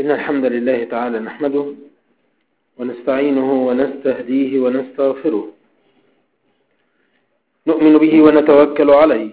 إن الحمد لله تعالى نحمده ونستعينه ونستهديه ونستغفره نؤمن به ونتوكل عليه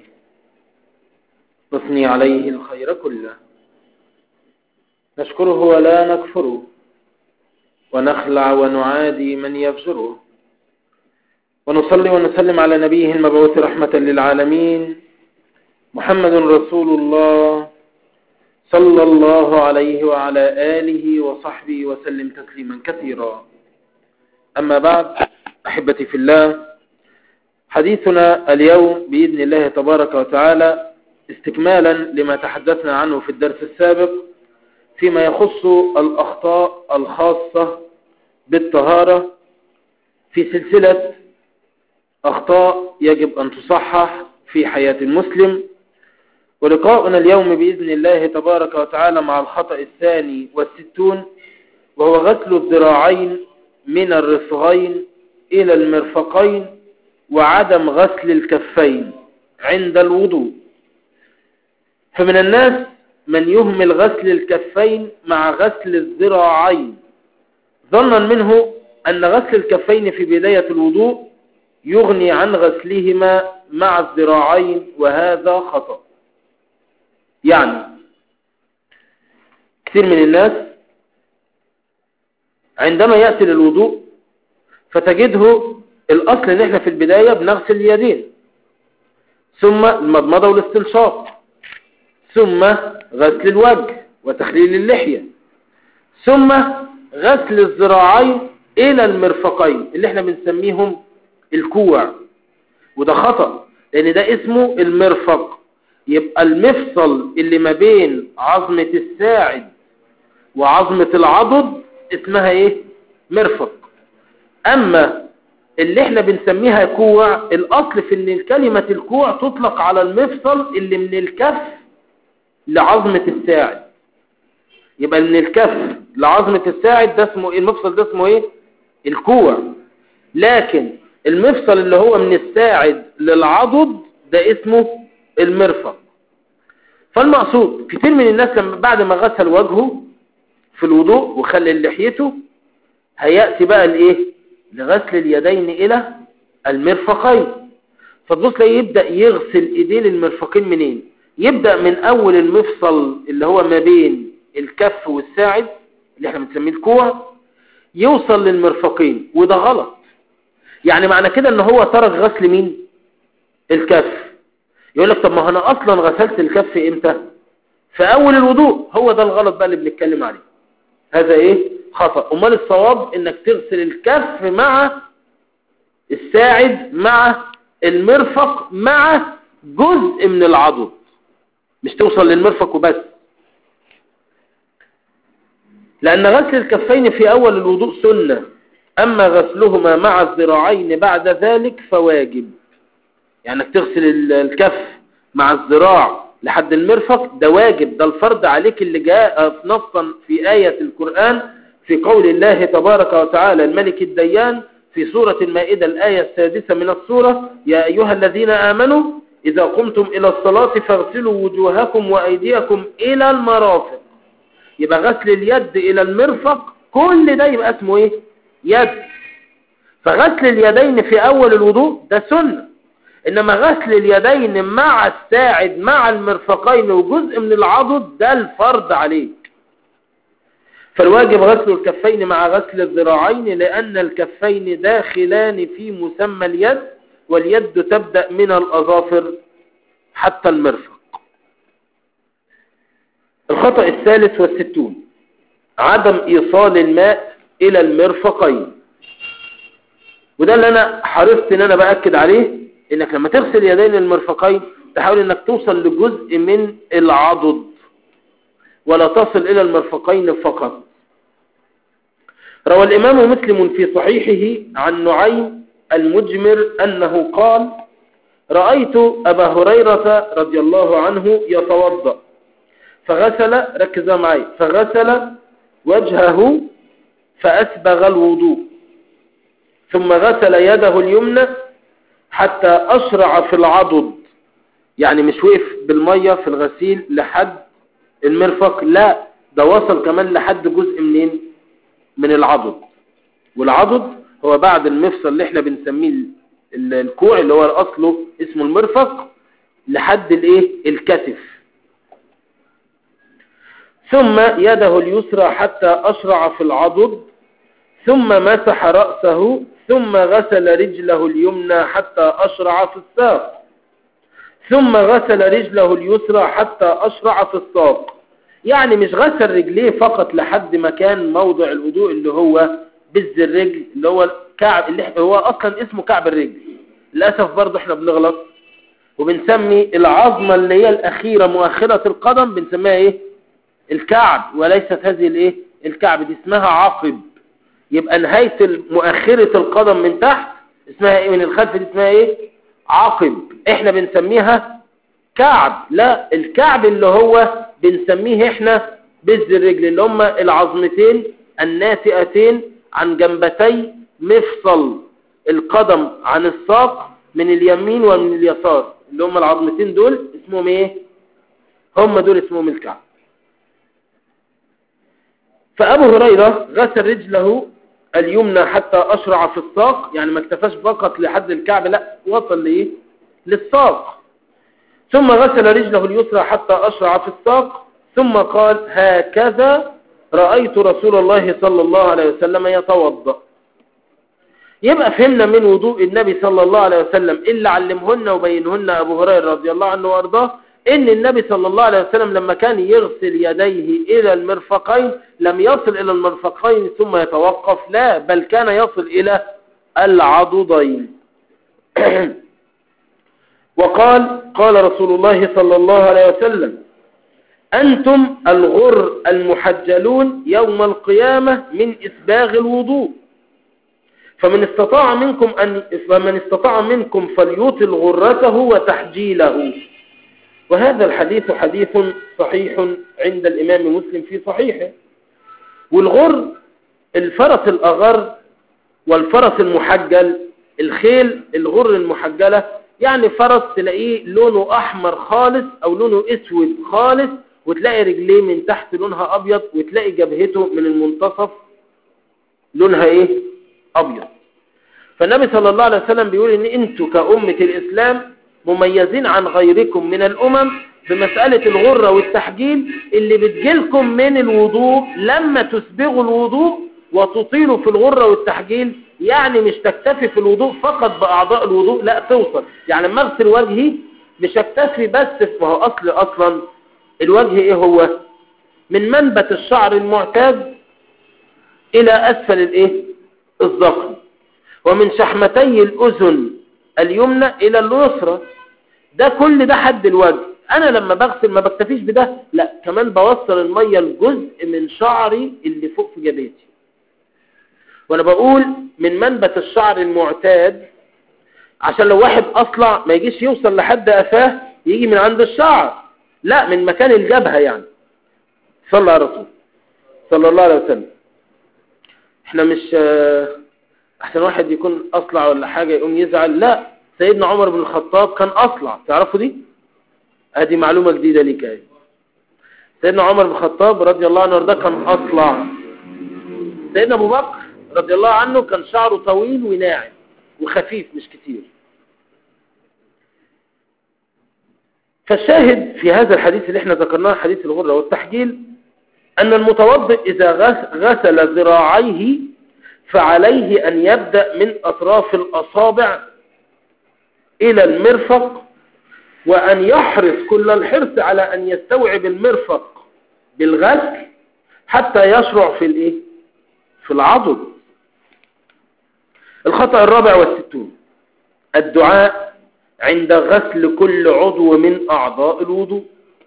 نثني عليه الخير كله نشكره ولا نكفره ونخلع ونعادي من يفجره ونصلي ونسلم على نبيه المبعوث رحمة للعالمين محمد رسول الله صلى الله عليه وعلى آله وصحبه وسلم تسليما كثيرا أما بعد أحبتي في الله حديثنا اليوم بإذن الله تبارك وتعالى استكمالا لما تحدثنا عنه في الدرس السابق فيما يخص الأخطاء الخاصة بالطهارة في سلسلة أخطاء يجب أن تصحح في حياة المسلم ولقاؤنا اليوم بإذن الله تبارك وتعالى مع الخطأ الثاني والستون وهو غسل الذراعين من الرفغين إلى المرفقين وعدم غسل الكفين عند الوضوء فمن الناس من يهمل غسل الكفين مع غسل الذراعين ظنا منه أن غسل الكفين في بداية الوضوء يغني عن غسلهما مع الذراعين وهذا خطأ يعني كثير من الناس عندما يأتي للوضوء فتجده الأصل ان احنا في البداية بنغسل اليدين ثم المضمضة والاستنشاق ثم غسل الوجه وتخليل اللحية ثم غسل الذراعين إلى المرفقين اللي احنا بنسميهم الكوع وده خطأ لأن ده اسمه المرفق يبقى المفصل اللي ما بين عظمة الساعد وعظمة العضد اسمها ايه مرفق اما اللي احنا بنسميها كوع الاصل في ان كلمة الكوع تطلق على المفصل اللي من الكف لعظمة الساعد يبقى من الكف لعظمة الساعد ده اسمه ايه المفصل ده اسمه ايه الكوع لكن المفصل اللي هو من الساعد للعضد ده اسمه المرفق فالمقصود كتير من الناس لما بعد ما غسل وجهه في الوضوء وخلل لحيته هيأتي بقى الايه لغسل اليدين الى المرفقين فتبص ليه يبدأ يغسل ايدين المرفقين منين يبدأ من اول المفصل اللي هو ما بين الكف والساعد اللي احنا بنسميه الكوع يوصل للمرفقين وده غلط يعني معنى كده ان هو ترك غسل مين الكف يقول لك طب ما انا اصلا غسلت الكف امتى في اول الوضوء هو ده الغلط بقى اللي بنتكلم عليه هذا ايه خطأ امال الصواب انك تغسل الكف مع الساعد مع المرفق مع جزء من العضد مش توصل للمرفق وبس لان غسل الكفين في اول الوضوء سنة اما غسلهما مع الذراعين بعد ذلك فواجب يعني انك تغسل الكف مع الذراع لحد المرفق ده واجب ده الفرض عليك اللي جاء نصا في آية القرآن في قول الله تبارك وتعالى الملك الديان في سورة المائدة الآية السادسة من السورة يا أيها الذين آمنوا إذا قمتم إلى الصلاة فاغسلوا وجوهكم وأيديكم إلى المرافق يبقى غسل اليد إلى المرفق كل ده يبقى اسمه إيه يد فغسل اليدين في أول الوضوء ده سنة إنما غسل اليدين مع الساعد مع المرفقين وجزء من العضد ده الفرض عليك فالواجب غسل الكفين مع غسل الذراعين لأن الكفين داخلان في مسمى اليد واليد تبدأ من الأظافر حتى المرفق الخطأ الثالث والستون عدم إيصال الماء إلى المرفقين وده اللي أنا حرصت إن أنا بأكد عليه انك لما تغسل يدين المرفقين تحاول انك توصل لجزء من العضد ولا تصل الى المرفقين فقط روى الامام مسلم في صحيحه عن نعيم المجمر انه قال رأيت ابا هريرة رضي الله عنه يتوضأ فغسل ركز معي فغسل وجهه فأسبغ الوضوء ثم غسل يده اليمنى حتى أسرع في العضد يعني مش وقف بالمية في الغسيل لحد المرفق لا ده وصل كمان لحد جزء منين من العضد والعضد هو بعد المفصل اللي احنا بنسميه ال- الكوع اللي هو اصله اسمه المرفق لحد الايه الكتف ثم يده اليسرى حتى اشرع في العضد ثم مسح رأسه ثم غسل رجله اليمنى حتى أشرع في الساق ثم غسل رجله اليسرى حتى أشرع في الساق يعني مش غسل رجليه فقط لحد مكان موضع الوضوء اللي هو بز الرجل اللي هو الكعب اللي هو أصلا اسمه كعب الرجل للأسف برضه احنا بنغلط وبنسمي العظمة اللي هي الأخيرة مؤخرة القدم بنسميها ايه الكعب وليست هذه الايه الكعب دي اسمها عقب يبقى نهاية مؤخرة القدم من تحت اسمها ايه من الخلف دي اسمها ايه عقب احنا بنسميها كعب لا الكعب اللي هو بنسميه احنا بز الرجل اللي هم العظمتين الناتئتين عن جنبتي مفصل القدم عن الساق من اليمين ومن اليسار اللي هم العظمتين دول اسمهم ايه هم دول اسمهم الكعب فأبو هريرة غسل رجله اليمنى حتى أشرع في الساق يعني ما اكتفاش فقط لحد الكعب لا وصل لإيه للساق ثم غسل رجله اليسرى حتى أشرع في الساق ثم قال هكذا رأيت رسول الله صلى الله عليه وسلم يتوضأ يبقى فهمنا من وضوء النبي صلى الله عليه وسلم إلا علمهن وبينهن أبو هريرة رضي الله عنه وارضاه إن النبي صلى الله عليه وسلم لما كان يغسل يديه إلى المرفقين لم يصل إلى المرفقين ثم يتوقف لا بل كان يصل إلى العضدين وقال قال رسول الله صلى الله عليه وسلم أنتم الغر المحجلون يوم القيامة من إسباغ الوضوء فمن استطاع منكم أن فمن استطاع منكم فليطل غرته وتحجيله وهذا الحديث حديث صحيح عند الإمام مسلم في صحيحه والغر الفرس الأغر والفرس المحجل الخيل الغر المحجلة يعني فرس تلاقيه لونه أحمر خالص أو لونه أسود خالص وتلاقي رجليه من تحت لونها أبيض وتلاقي جبهته من المنتصف لونها إيه أبيض فالنبي صلى الله عليه وسلم بيقول إن أنتوا كأمة الإسلام مميزين عن غيركم من الأمم بمسألة الغرة والتحجيل اللي بتجيلكم من الوضوء لما تسبغوا الوضوء وتطيلوا في الغرة والتحجيل يعني مش تكتفي في الوضوء فقط بأعضاء الوضوء لا توصل يعني لما اغسل وجهي مش اكتفي بس ما هو أصل أصلا الوجه ايه هو من منبت الشعر المعتاد إلى أسفل الايه الذقن ومن شحمتي الأذن اليمنى إلى اليسرى ده كل ده حد الوجه أنا لما بغسل ما بكتفيش بده لا كمان بوصل المية لجزء من شعري اللي فوق في جبهتي وأنا بقول من منبت الشعر المعتاد عشان لو واحد أصلع ما يجيش يوصل لحد أفاه يجي من عند الشعر لا من مكان الجبهة يعني صلى على رسول صلى الله عليه وسلم احنا مش احسن واحد يكون اصلع ولا حاجة يقوم يزعل لا سيدنا عمر بن الخطاب كان اصلع تعرفوا دي ادي معلومة جديدة ليك اهي سيدنا عمر بن الخطاب رضي الله عنه ده كان اصلع سيدنا ابو بكر رضي الله عنه كان شعره طويل وناعم وخفيف مش كتير فالشاهد في هذا الحديث اللي احنا ذكرناه حديث الغرة والتحجيل أن المتوضئ إذا غسل ذراعيه فعليه أن يبدأ من أطراف الأصابع إلى المرفق وأن يحرص كل الحرص على أن يستوعب المرفق بالغسل حتى يشرع في الإيه؟ في العضد الخطأ الرابع والستون الدعاء عند غسل كل عضو من أعضاء الوضوء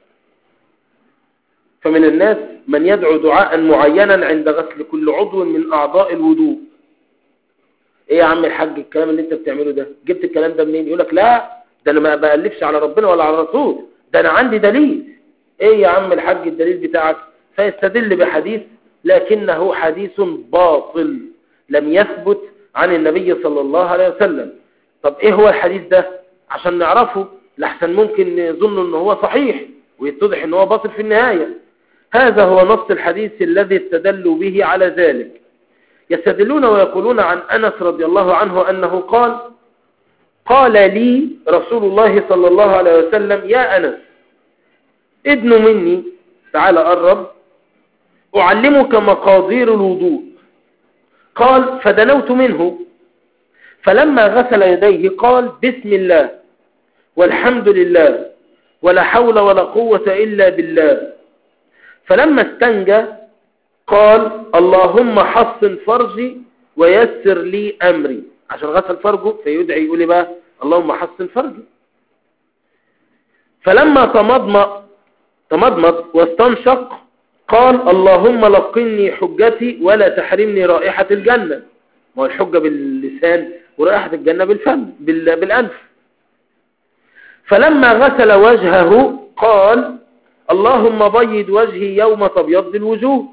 فمن الناس من يدعو دعاء معينا عند غسل كل عضو من أعضاء الوضوء ايه يا عم الحاج الكلام اللي انت بتعمله ده جبت الكلام ده منين يقول لك لا ده انا ما بألفش على ربنا ولا على الرسول ده انا عندي دليل ايه يا عم الحاج الدليل بتاعك فيستدل بحديث لكنه حديث باطل لم يثبت عن النبي صلى الله عليه وسلم طب ايه هو الحديث ده عشان نعرفه لحسن ممكن نظن ان هو صحيح ويتضح ان هو باطل في النهاية هذا هو نص الحديث الذي استدلوا به على ذلك يستدلون ويقولون عن أنس رضي الله عنه أنه قال قال لي رسول الله صلى الله عليه وسلم يا أنس ادن مني تعال قرب أعلمك مقادير الوضوء قال فدنوت منه فلما غسل يديه قال بسم الله والحمد لله ولا حول ولا قوة إلا بالله فلما استنجى قال اللهم حصن فرجي ويسر لي أمري عشان غسل فرجه فيدعي يقول لي بقى اللهم حصن فرجي فلما تمضمض تمضمض واستنشق قال اللهم لقني حجتي ولا تحرمني رائحة الجنة ما هو الحجة باللسان ورائحة الجنة بالفم بالأنف فلما غسل وجهه قال اللهم بيض وجهي يوم تبيض الوجوه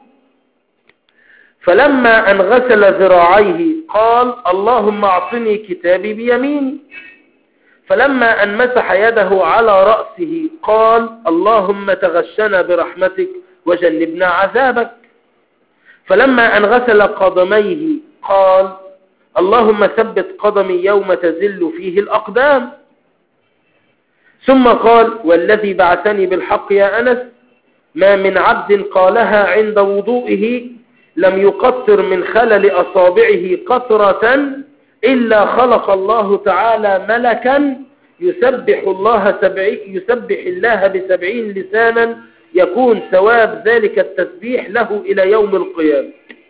فلما أن غسل ذراعيه قال اللهم اعطني كتابي بيميني فلما أن مسح يده على رأسه قال اللهم تغشنا برحمتك وجنبنا عذابك فلما أن غسل قدميه قال اللهم ثبت قدمي يوم تزل فيه الأقدام ثم قال والذي بعثني بالحق يا أنس ما من عبد قالها عند وضوئه لم يقطر من خلل أصابعه قطرة إلا خلق الله تعالى ملكا يسبح الله سبعي يسبح الله بسبعين لسانا يكون ثواب ذلك التسبيح له إلى يوم القيامة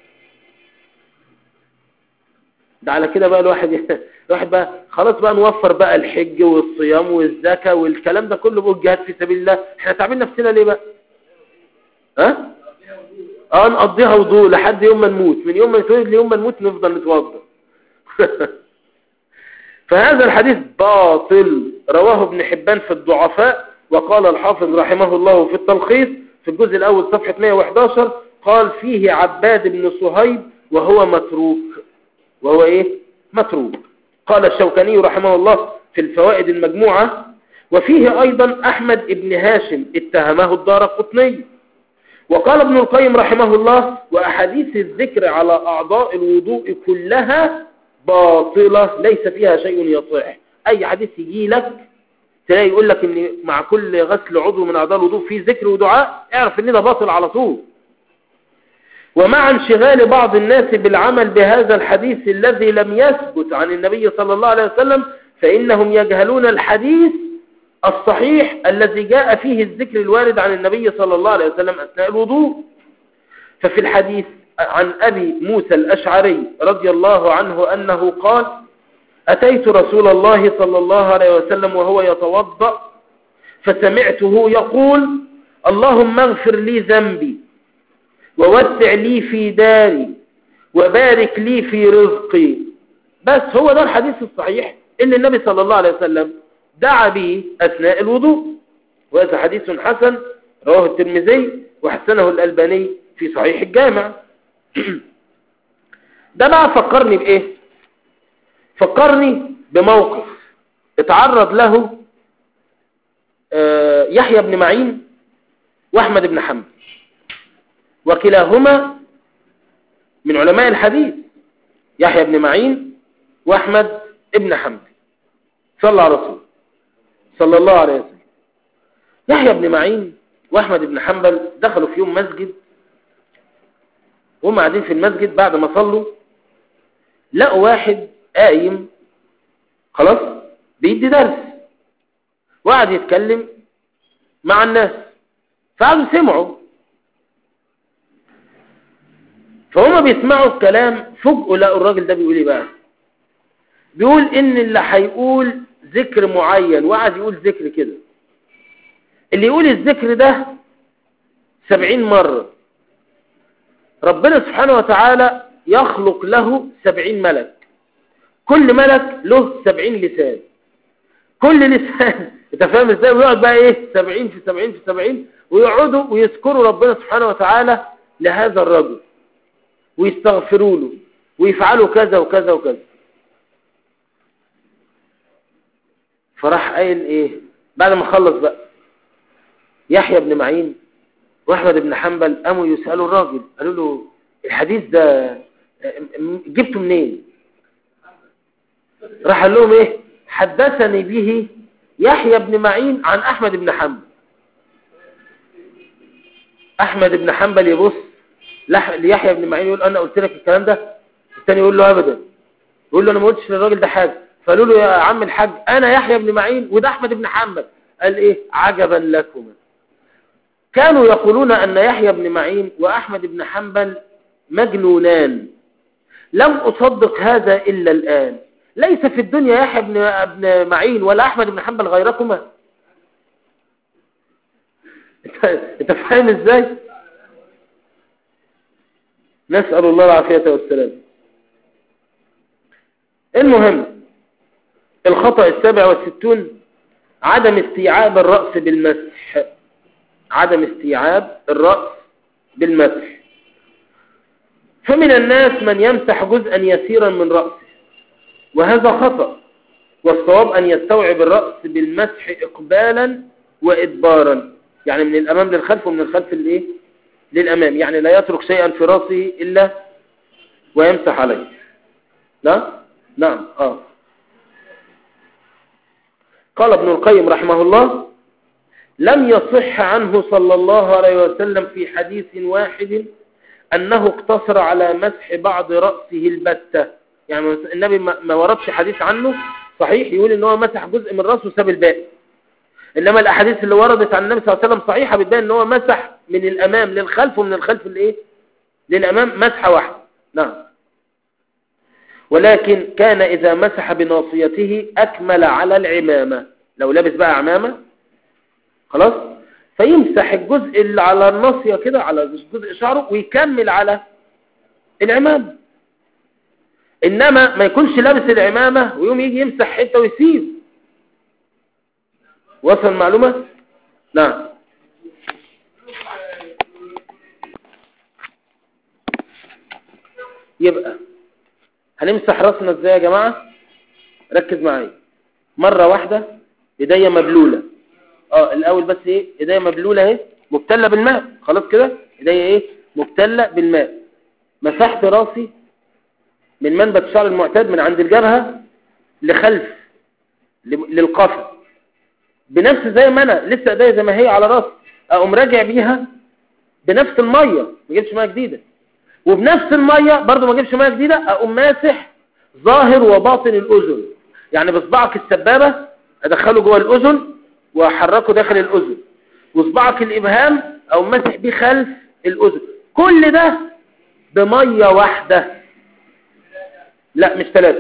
ده على كده بقى الواحد الواحد بقى خلاص بقى نوفر بقى الحج والصيام والزكاة والكلام ده كله بقى الجهاد في سبيل الله احنا تعبين نفسنا ليه بقى ها اه نقضيها وضوء لحد يوم ما نموت من يوم ما نتولد ليوم ما نموت نفضل نتوضا فهذا الحديث باطل رواه ابن حبان في الضعفاء وقال الحافظ رحمه الله في التلخيص في الجزء الأول صفحة 111 قال فيه عباد بن صهيب وهو متروك وهو ايه متروك قال الشوكاني رحمه الله في الفوائد المجموعة وفيه أيضا أحمد بن هاشم اتهمه الدار قطني وقال ابن القيم رحمه الله وأحاديث الذكر على أعضاء الوضوء كلها باطلة ليس فيها شيء يصح أي حديث يجي لك تلاقي يقول لك ان مع كل غسل عضو من أعضاء الوضوء في ذكر ودعاء اعرف ان ده باطل على طول ومع انشغال بعض الناس بالعمل بهذا الحديث الذي لم يثبت عن النبي صلى الله عليه وسلم فإنهم يجهلون الحديث الصحيح الذي جاء فيه الذكر الوارد عن النبي صلى الله عليه وسلم أثناء الوضوء ففي الحديث عن أبي موسى الأشعري رضي الله عنه أنه قال أتيت رسول الله صلى الله عليه وسلم وهو يتوضأ فسمعته يقول اللهم اغفر لي ذنبي ووسع لي في داري وبارك لي في رزقي بس هو ده الحديث الصحيح اللي النبي صلى الله عليه وسلم دعا به أثناء الوضوء وهذا حديث حسن رواه الترمذي وحسنه الألباني في صحيح الجامع ده بقى فكرني بإيه فكرني بموقف اتعرض له يحيى بن معين واحمد بن حنبل وكلاهما من علماء الحديث يحيى بن معين واحمد بن حنبل صلى على رسول صلى الله عليه وسلم يحيى بن معين واحمد بن حنبل دخلوا في يوم مسجد وهم قاعدين في المسجد بعد ما صلوا لقوا واحد قايم خلاص بيدي درس وقعد يتكلم مع الناس فقعدوا سمعوا فهم بيسمعوا الكلام فجأة لقوا الراجل ده بيقول ايه بقى بيقول ان اللي هيقول ذكر معين وقعد يقول ذكر كده اللي يقول الذكر ده سبعين مرة ربنا سبحانه وتعالى يخلق له سبعين ملك كل ملك له سبعين لسان كل لسان انت فاهم ازاي ويقعد بقى ايه سبعين في سبعين في سبعين ويقعدوا ويذكروا ربنا سبحانه وتعالى لهذا الرجل ويستغفروا له ويفعلوا كذا وكذا وكذا فراح قايل ايه بعد ما خلص بقى يحيى بن معين واحمد بن حنبل قاموا يسالوا الراجل قالوا له الحديث ده جبته منين راح قال لهم ايه حدثني به يحيى بن معين عن احمد بن حنبل احمد بن حنبل يبص ليحيى بن معين يقول انا قلت لك الكلام ده الثاني يقول له ابدا يقول له انا ما قلتش للراجل ده حاجه فقالوا له يا عم الحاج انا يحيى بن معين وده احمد بن حنبل قال ايه عجبا لكما كانوا يقولون ان يحيى بن معين واحمد بن حنبل مجنونان لم اصدق هذا الا الان ليس في الدنيا يحيى بن ابن معين ولا احمد بن حنبل غيركما انت فاهم ازاي نسال الله العافيه والسلام المهم الخطأ السابع والستون عدم استيعاب الرأس بالمسح عدم استيعاب الرأس بالمسح فمن الناس من يمسح جزءا يسيرا من رأسه وهذا خطأ والصواب أن يستوعب الرأس بالمسح إقبالا وإدبارا يعني من الأمام للخلف ومن الخلف للإيه؟ للأمام يعني لا يترك شيئا في رأسه إلا ويمسح عليه لا؟ نعم آه قال ابن القيم رحمه الله لم يصح عنه صلى الله عليه وسلم في حديث واحد أنه اقتصر على مسح بعض رأسه البتة يعني النبي ما وردش حديث عنه صحيح يقول ان هو مسح جزء من رأسه وساب الباقي إنما الأحاديث اللي وردت عن النبي صلى الله عليه وسلم صحيحة بتبين ان هو مسح من الأمام للخلف ومن الخلف لإيه للأمام مسحة واحدة نعم ولكن كان إذا مسح بناصيته أكمل على العمامة لو لابس بقى عمامة خلاص فيمسح الجزء اللي على الناصية كده على جزء شعره ويكمل على العمامة إنما ما يكونش لابس العمامة ويوم يجي يمسح حتة ويسيب وصل المعلومة نعم يبقى هنمسح راسنا ازاي يا جماعة ركز معايا مرة واحدة ايديا مبلولة اه الاول بس ايه ايديا مبلولة اهي مبتلة بالماء خلاص كده ايديا ايه مبتلة بالماء مسحت راسي من منبت الشعر المعتاد من عند الجبهة لخلف للقفا بنفس زي ما انا لسه ايديا زي ما هي على راسي اقوم راجع بيها بنفس المية ما جبتش ميه جديدة وبنفس المية برضو ما جبش ميه جديدة اقوم ماسح ظاهر وباطن الاذن يعني بصبعك السبابة ادخله جوه الاذن واحركه داخل الاذن وصبعك الابهام او ماسح بيه خلف الاذن كل ده بمية واحدة لا مش ثلاثة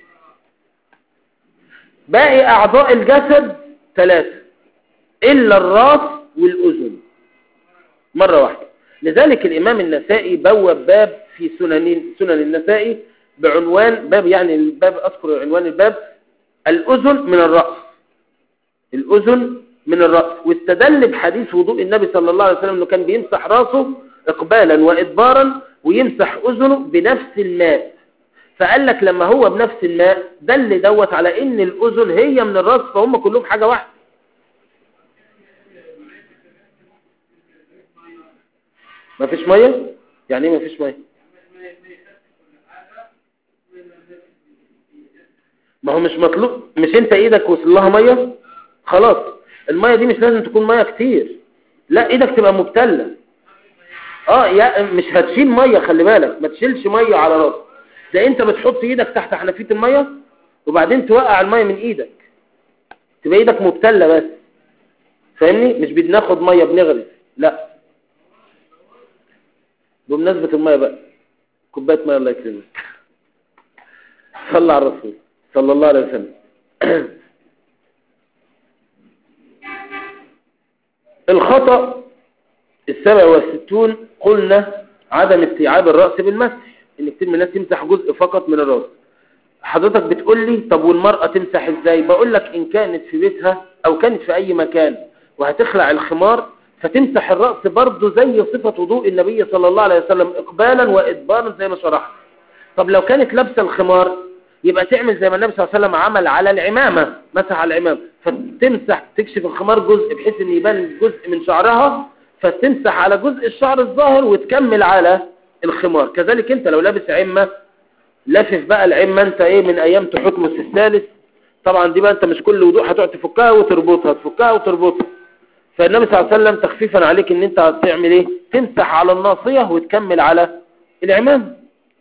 باقي اعضاء الجسد ثلاثة الا الراس والاذن مرة واحدة لذلك الامام النسائي بوب باب في سنن سنن النسائي بعنوان باب يعني الباب اذكر عنوان الباب الاذن من الرأس الاذن من الرأس واستدل بحديث وضوء النبي صلى الله عليه وسلم انه كان بيمسح راسه اقبالا وادبارا ويمسح اذنه بنفس الماء فقال لك لما هو بنفس الماء دل دوت على ان الاذن هي من الراس فهم كلهم حاجة واحدة ما فيش مية يعني ايه ما فيش مية ما هو مش مطلوب مش انت ايدك وصل لها مية خلاص المية دي مش لازم تكون مية كتير لا ايدك تبقى مبتلة اه يا مش هتشيل مية خلي بالك ما تشيلش مية على راسك ده انت بتحط ايدك تحت حنفية المية وبعدين توقع المية من ايدك تبقى ايدك مبتلة بس فاهمني مش بناخد مية بنغرف لا بمناسبة المية بقى كوباية مية الله يكرمك صلى على الرسول صلى الله عليه وسلم الخطأ السبع والستون قلنا عدم استيعاب الرأس بالمسح ان كتير من الناس يمسح جزء فقط من الرأس حضرتك بتقول لي طب والمرأة تمسح ازاي بقول لك ان كانت في بيتها او كانت في اي مكان وهتخلع الخمار فتمسح الرأس برضه زي صفة وضوء النبي صلى الله عليه وسلم اقبالا وادبارا زي ما شرحت طب لو كانت لابسه الخمار يبقى تعمل زي ما النبي صلى الله عليه وسلم عمل على العمامة مسح على العمامة فتمسح تكشف الخمار جزء بحيث ان يبان جزء من شعرها فتمسح على جزء الشعر الظاهر وتكمل على الخمار كذلك انت لو لابس عمة لافف بقى العمة انت ايه من ايام تحتمس الثالث طبعا دي بقى انت مش كل وضوء هتقعد تفكها وتربطها تفكها وتربطها فالنبي صلى الله عليه وسلم تخفيفا عليك ان انت هتعمل ايه تمسح على الناصية وتكمل على العمام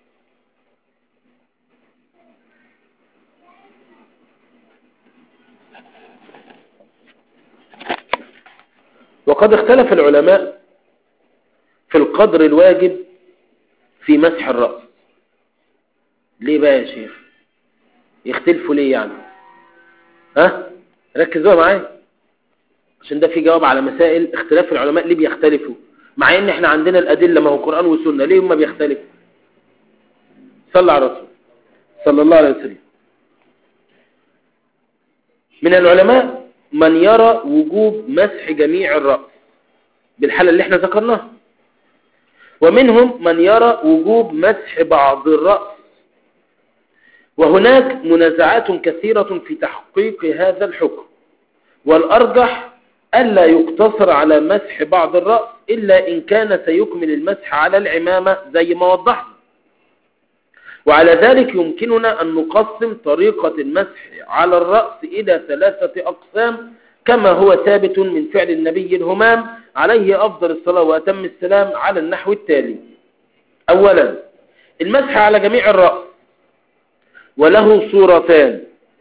وقد اختلف العلماء في القدر الواجب في مسح الرأس ليه بقى يا شيخ يختلفوا ليه يعني ها ركزوا معايا عشان ده في جواب على مسائل اختلاف العلماء ليه بيختلفوا مع ان احنا عندنا الادله ما هو قران وسنه ليه هم بيختلفوا صلى على الرسول صلى الله عليه وسلم من العلماء من يرى وجوب مسح جميع الرأس بالحالة اللي احنا ذكرناها ومنهم من يرى وجوب مسح بعض الرأس وهناك منازعات كثيرة في تحقيق هذا الحكم والأرجح ألا يقتصر على مسح بعض الرأس إلا إن كان سيكمل المسح على العمامة زي ما وضحنا وعلى ذلك يمكننا أن نقسم طريقة المسح على الرأس إلى ثلاثة أقسام كما هو ثابت من فعل النبي الهمام عليه أفضل الصلاة وأتم السلام على النحو التالي أولا المسح على جميع الرأس وله صورتان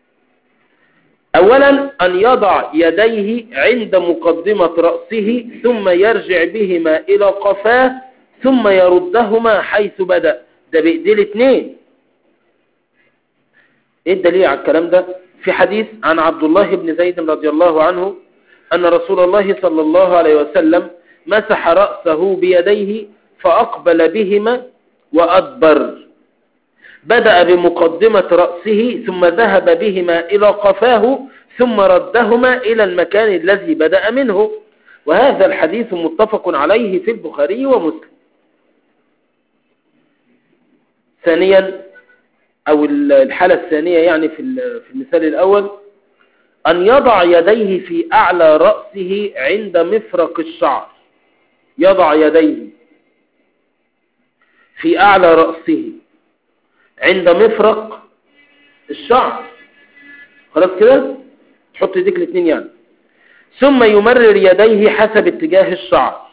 أولا أن يضع يديه عند مقدمة رأسه ثم يرجع بهما إلى قفاه ثم يردهما حيث بدأ ده بإيديه الاثنين ايه الدليل على الكلام ده في حديث عن عبد الله بن زيد رضي الله عنه أن رسول الله صلى الله عليه وسلم مسح رأسه بيديه فأقبل بهما وأدبر بدأ بمقدمة رأسه ثم ذهب بهما إلى قفاه ثم ردهما إلى المكان الذي بدأ منه وهذا الحديث متفق عليه في البخاري ومسلم ثانيا أو الحالة الثانية يعني في في المثال الأول أن يضع يديه في أعلى رأسه عند مفرق الشعر يضع يديه في أعلى رأسه عند مفرق الشعر خلاص كده تحط يديك الاثنين يعني ثم يمرر يديه حسب اتجاه الشعر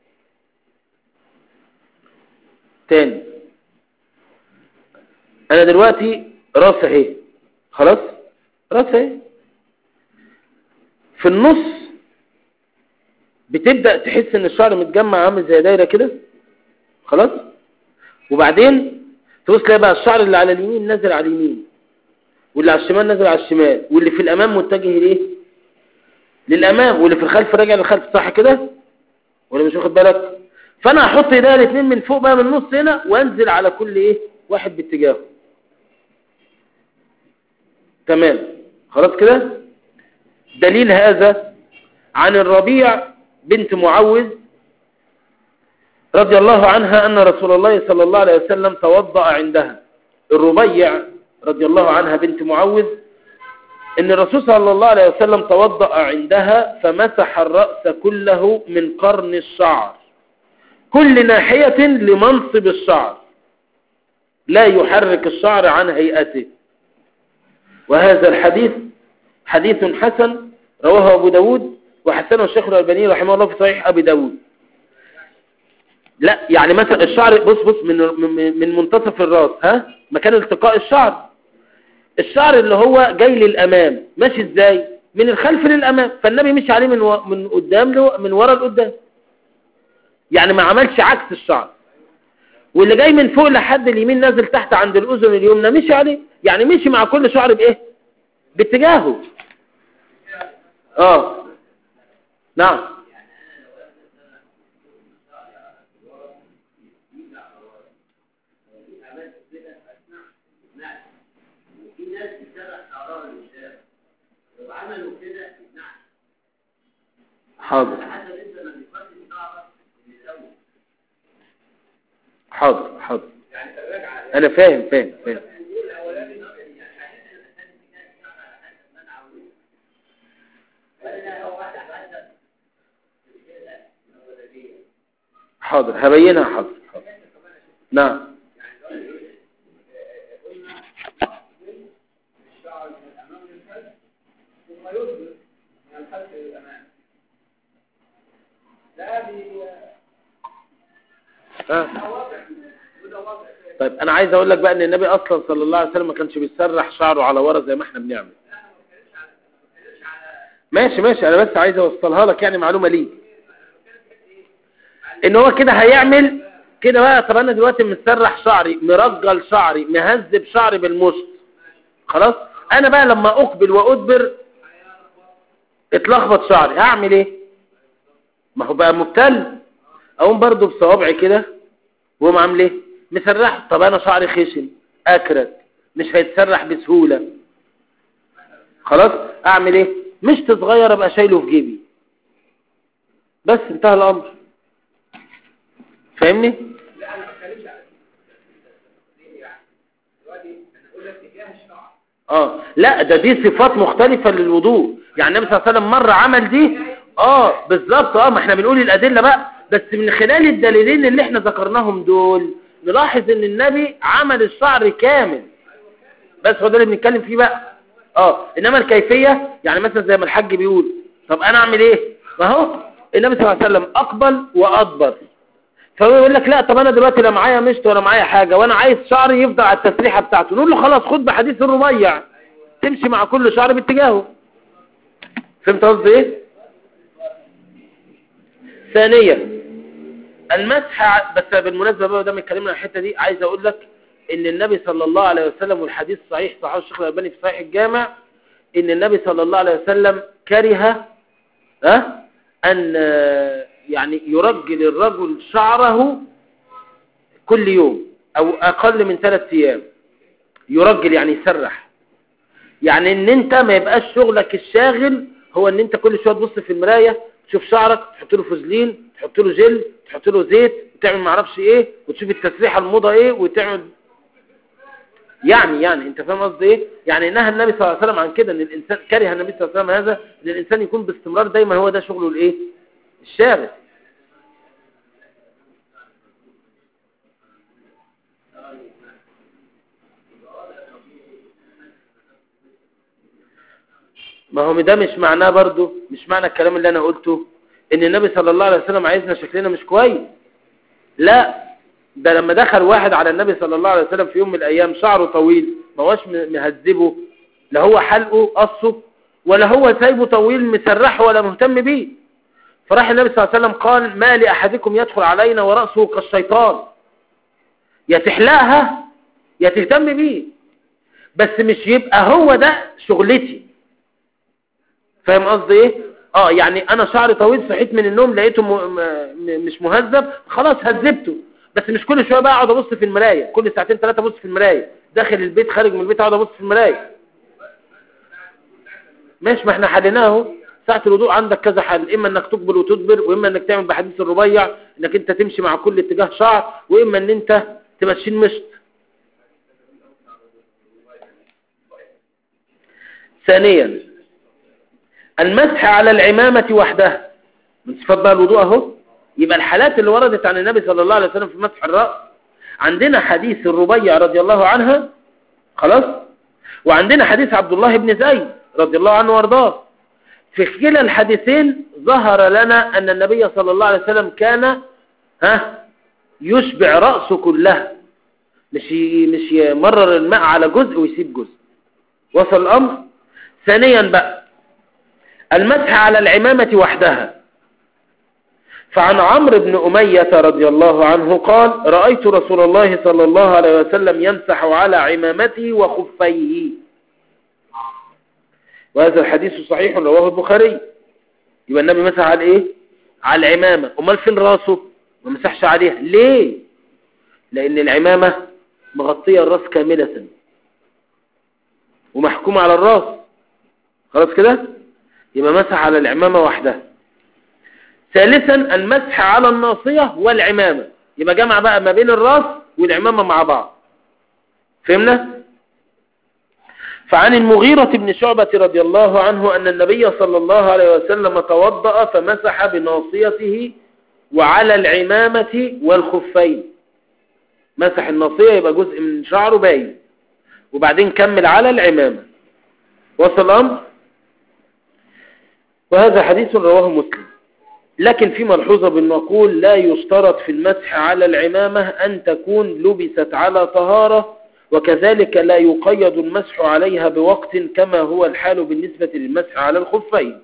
تاني انا دلوقتي راس اهي خلاص راس اهي في النص بتبدأ تحس ان الشعر متجمع عامل زي دايرة كده خلاص وبعدين تبص تلاقي بقى الشعر اللي على اليمين نازل على اليمين واللي على الشمال نازل على الشمال واللي في الامام متجه ليه للامام واللي في الخلف راجع للخلف صح كده ولا مش واخد بالك فانا هحط ايديا الاثنين من فوق بقى من النص هنا وانزل على كل ايه واحد باتجاهه تمام خلاص كده دليل هذا عن الربيع بنت معوذ رضي الله عنها أن رسول الله صلى الله عليه وسلم توضأ عندها الربيع رضي الله عنها بنت معوذ ان الرسول صلى الله عليه وسلم توضأ عندها فمسح الرأس كله من قرن الشعر كل ناحية لمنصب الشعر لا يحرك الشعر عن هيئته وهذا الحديث حديث حسن رواه أبو داود وحسنه الشيخ الألباني رحمه الله في صحيح أبي داود لا يعني مثلا الشعر بص بص من من منتصف الراس ها مكان التقاء الشعر الشعر اللي هو جاي للأمام ماشي ازاي من الخلف للأمام فالنبي مشي عليه من و... من قدام له من ورا لقدام يعني ما عملش عكس الشعر واللي جاي من فوق لحد اليمين نازل تحت عند الأذن اليمنى مشي عليه يعني مشي مع كل شعر بإيه باتجاهه اه نعم حاضر حاضر حاضر انا فاهم فاهم فاهم حاضر هبينها حاضر حاضر. نعم آه. طيب انا عايز اقول لك بقى ان النبي اصلا صلى الله عليه وسلم ما كانش بيسرح شعره على ورا زي ما احنا بنعمل ماشي ماشي انا بس عايز اوصلها لك يعني معلومه ليك ان هو كده هيعمل كده بقى طب انا دلوقتي مسرح شعري مرجل شعري مهذب شعري بالمشط خلاص انا بقى لما اقبل وادبر اتلخبط شعري هعمل ايه ما هو بقى مبتل اقوم برضو بصوابعي كده واقوم عامل ايه مسرح طب انا شعري خشن اكرت مش هيتسرح بسهولة خلاص اعمل ايه مشط صغير ابقى شايله في جيبي بس انتهى الامر فاهمني لا انا ما بتكلمش على ليه يعني دلوقتي انا اقول لك اتجاه الشعر اه لا ده دي صفات مختلفة للوضوء يعني النبي صلى الله عليه وسلم مرة عمل دي اه بالظبط اه ما احنا بنقول الادلة بقى بس من خلال الدليلين اللي احنا ذكرناهم دول نلاحظ ان النبي عمل الشعر كامل بس هو ده اللي بنتكلم فيه بقى اه انما الكيفية يعني مثلا زي ما الحاج بيقول طب انا اعمل ايه ما هو النبي صلى الله عليه وسلم اقبل وادبر فهو يقول لك لا طب انا دلوقتي لا معايا مشط ولا معايا حاجة وانا عايز شعري يفضل على التسريحة بتاعته نقول له خلاص خد بحديث الربيع تمشي مع كل شعر باتجاهه فهمت قصدي ايه ثانيا المسح ع- بس بالمناسبة بقى دام اتكلمنا عن الحتة دي عايز اقول لك ان النبي صلى الله عليه وسلم والحديث صحيح صحيح الشيخ الألباني في صحيح الجامع ان النبي صلى الله عليه وسلم كره ها ان آه، يعني يرجل الرجل شعره كل يوم او اقل من ثلاث ايام يرجل يعني يسرح يعني ان انت ما يبقاش شغلك الشاغل هو ان انت كل شويه تبص في المرايه تشوف شعرك تحط له فازلين تحط له جل تحط له زيت وتعمل ما اعرفش ايه وتشوف التسريحه الموضه ايه وتعمل يعني يعني انت فاهم قصدي ايه يعني نهى النبي صلى الله عليه وسلم عن كده ان الانسان كره النبي صلى الله عليه وسلم هذا ان الانسان يكون باستمرار دايما هو ده شغله الايه الشاغل ما هو ده مش معناه برضو مش معنى الكلام اللي انا قلته ان النبي صلى الله عليه وسلم عايزنا شكلنا مش كويس لا ده لما دخل واحد على النبي صلى الله عليه وسلم في يوم من الايام شعره طويل ما هوش م- مهذبه لا هو حلقه قصه ولا هو سايبه طويل مسرحه ولا مهتم بيه فراح النبي صلى الله عليه وسلم قال ما لأحدكم يدخل علينا ورأسه كالشيطان يا تحلقها يا تهتم بيه بس مش يبقى هو ده شغلتي فاهم قصدي ايه اه يعني انا شعري طويل صحيت من النوم لقيته م... م... مش مهذب خلاص هذبته بس مش كل شويه بقى اقعد ابص في المرايه كل ساعتين ثلاثه ابص في المرايه داخل البيت خارج من البيت اقعد ابص في المرايه ماشي ما احنا حليناه اهو ساعة الوضوء عندك كذا حل اما انك تقبل وتدبر واما انك تعمل بحديث الربيع انك انت تمشي مع كل اتجاه شعر واما ان انت تبقى تشيل مشط ثانيا المسح على العمامة وحدها من صفات بقى الوضوء اهو يبقى الحالات اللي وردت عن النبي صلى الله عليه وسلم في مسح الرأس عندنا حديث الربيع رضي الله عنها خلاص وعندنا حديث عبد الله بن زيد رضي الله عنه وارضاه في كلا الحديثين ظهر لنا أن النبي صلى الله عليه وسلم كان ها يشبع رأسه كلها مش ي- مش يمرر الماء على جزء ويسيب جزء وصل الأمر ثانيا بقى المسح على العمامة وحدها فعن عمرو بن أمية رضي الله عنه قال رأيت رسول الله صلى الله عليه وسلم يمسح على عمامته وخفيه وهذا الحديث صحيح رواه البخاري يبقى النبي مسح على ايه على العمامة امال فين راسه ما مسحش عليها ليه لان العمامة مغطية الراس كاملة ومحكومة على الراس خلاص كده يبقى مسح على العمامة وحدها ثالثا المسح على الناصية والعمامة يبقى جمع بقى ما بين الراس والعمامة مع بعض فهمنا فعن المغيرة بن شعبة رضي الله عنه أن النبي صلى الله عليه وسلم توضأ فمسح بناصيته وعلى العمامة والخفين مسح الناصية يبقى جزء من شعره باين وبعدين كمل على العمامة وصل الأمر وهذا حديث رواه مسلم لكن في ملحوظة بنقول لا يشترط في المسح على العمامة أن تكون لبست على طهارة وكذلك لا يقيد المسح عليها بوقت كما هو الحال بالنسبة للمسح على الخفين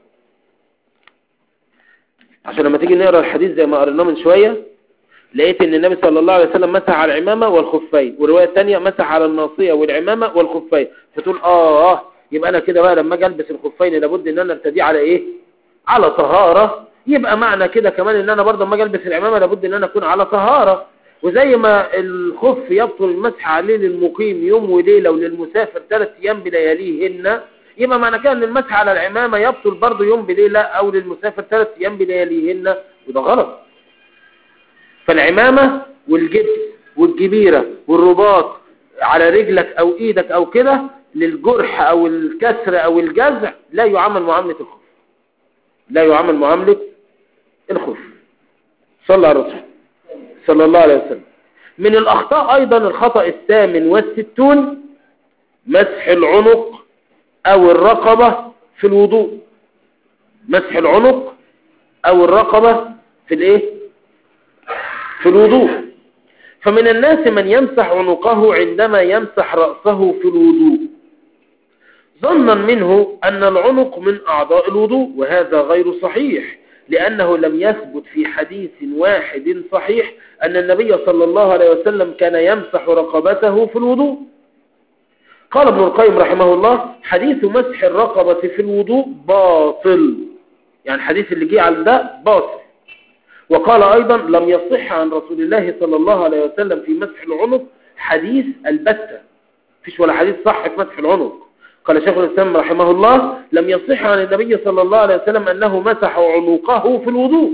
عشان لما تيجي نقرأ الحديث زي ما قريناه من شوية لقيت ان النبي صلى الله عليه وسلم مسح على العمامة والخفين والرواية الثانية مسح على الناصية والعمامة والخفين فتقول اه اه يبقى انا كده بقى لما اجي البس الخفين لابد ان انا ارتديه على ايه على طهارة يبقى معنى كده كمان ان انا برضه لما اجي البس العمامة لابد ان انا اكون على طهارة وزي ما الخف يبطل المسح عليه للمقيم يوم وليلة وللمسافر ثلاث ايام بلياليهن يبقى معنى كده ان المسح على العمامة يبطل برضه يوم بليلة او للمسافر ثلاث ايام بلياليهن وده غلط فالعمامة والجبس والجبيرة والرباط على رجلك او ايدك او كده للجرح او الكسر او الجزع لا يعامل معاملة الخف لا يعامل معاملة الخف صلى على الرسول صلى الله عليه وسلم من الاخطاء ايضا الخطأ الثامن والستون مسح العنق او الرقبة في الوضوء مسح العنق او الرقبة في الايه في الوضوء فمن الناس من يمسح عنقه عندما يمسح رأسه في الوضوء ظنا منه أن العنق من أعضاء الوضوء وهذا غير صحيح لأنه لم يثبت في حديث واحد صحيح أن النبي صلى الله عليه وسلم كان يمسح رقبته في الوضوء قال ابن القيم رحمه الله حديث مسح الرقبة في الوضوء باطل يعني الحديث اللي جه على ده باطل وقال أيضا لم يصح عن رسول الله صلى الله عليه وسلم في مسح العنق حديث البتة فيش ولا حديث صح في مسح العنق قال شيخ الإسلام رحمه الله لم يصح عن النبي صلى الله عليه وسلم أنه مسح عنقه في الوضوء